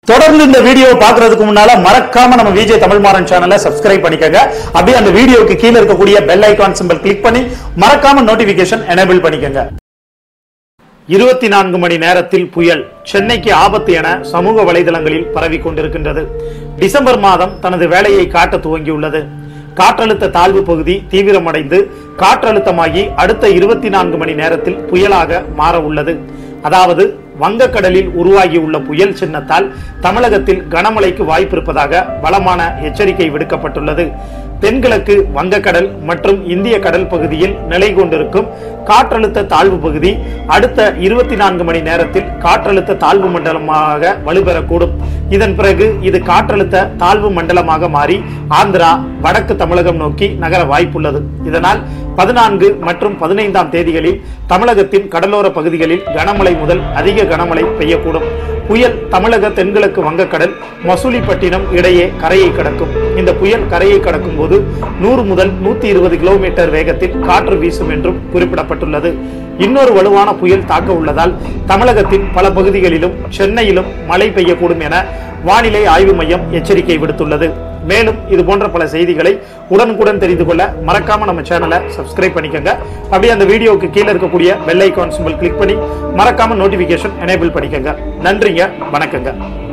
தொடர்ந்து இந்த வீடியோ பாக்குறதுக்கு முன்னால மறக்காம நம்ம விஜய் தமிழ்மாறன் சேனலை சப்ஸ்கிரைப் பண்ணிக்கங்க அப்படியே அந்த வீடியோக்கு கீழே இருக்கக்கூடிய பெல் ஐகான் சிம்பல் கிளிக் பண்ணி மறக்காம நோட்டிபிகேஷன் எனேபிள் பண்ணிக்கங்க இருபத்தி நான்கு மணி நேரத்தில் புயல் சென்னைக்கு ஆபத்து என சமூக வலைதளங்களில் பரவி கொண்டிருக்கின்றது டிசம்பர் மாதம் தனது வேலையை காட்ட துவங்கியுள்ளது காற்றழுத்த தாழ்வு பகுதி தீவிரமடைந்து காற்றழுத்தமாகி அடுத்த இருபத்தி நான்கு மணி நேரத்தில் புயலாக மாற உள்ளது அதாவது வங்கக்கடலில் உருவாகியுள்ள புயல் சின்னத்தால் தமிழகத்தில் கனமழைக்கு வாய்ப்பு இருப்பதாக பலமான எச்சரிக்கை விடுக்கப்பட்டுள்ளது தென்கிழக்கு வங்கக்கடல் மற்றும் இந்திய கடல் பகுதியில் நிலை கொண்டிருக்கும் காற்றழுத்த தாழ்வு பகுதி அடுத்த இருபத்தி நான்கு மணி நேரத்தில் காற்றழுத்த தாழ்வு மண்டலமாக வலுப்பெறக்கூடும் இதன் பிறகு இது காற்றழுத்த தாழ்வு மண்டலமாக மாறி ஆந்திரா வடக்கு தமிழகம் நோக்கி நகர வாய்ப்புள்ளது இதனால் பதினான்கு மற்றும் பதினைந்தாம் தேதிகளில் தமிழகத்தின் கடலோர பகுதிகளில் கனமழை முதல் அதிக கனமழை பெய்யக்கூடும் புயல் தமிழக தென்கிழக்கு வங்கக்கடல் மசூலிப்பட்டினம் இடையே கரையை கடக்கும் இந்த புயல் கரையை கடக்கும் போது நூறு முதல் நூத்தி இருபது கிலோமீட்டர் வேகத்தில் காற்று வீசும் என்றும் குறிப்பிடப்பட்டுள்ளது இன்னொரு வலுவான புயல் தாக்க உள்ளதால் தமிழகத்தின் பல பகுதிகளிலும் சென்னையிலும் மழை பெய்யக்கூடும் என வானிலை ஆய்வு மையம் எச்சரிக்கை விடுத்துள்ளது மேலும் இது போன்ற பல செய்திகளை உடனுக்குடன் தெரிந்து கொள்ள மறக்காம நம்ம சேனலை சப்ஸ்கிரைப் பண்ணிக்கோங்க அப்படியே அந்த வீடியோவுக்கு கீழே இருக்கக்கூடிய பெல் ஐகான் சிம்பிள் கிளிக் பண்ணி மறக்காம நோட்டிபிகேஷன் எனேபிள் பண்ணிக்கோங்க நன்றிங்க வணக்கங்க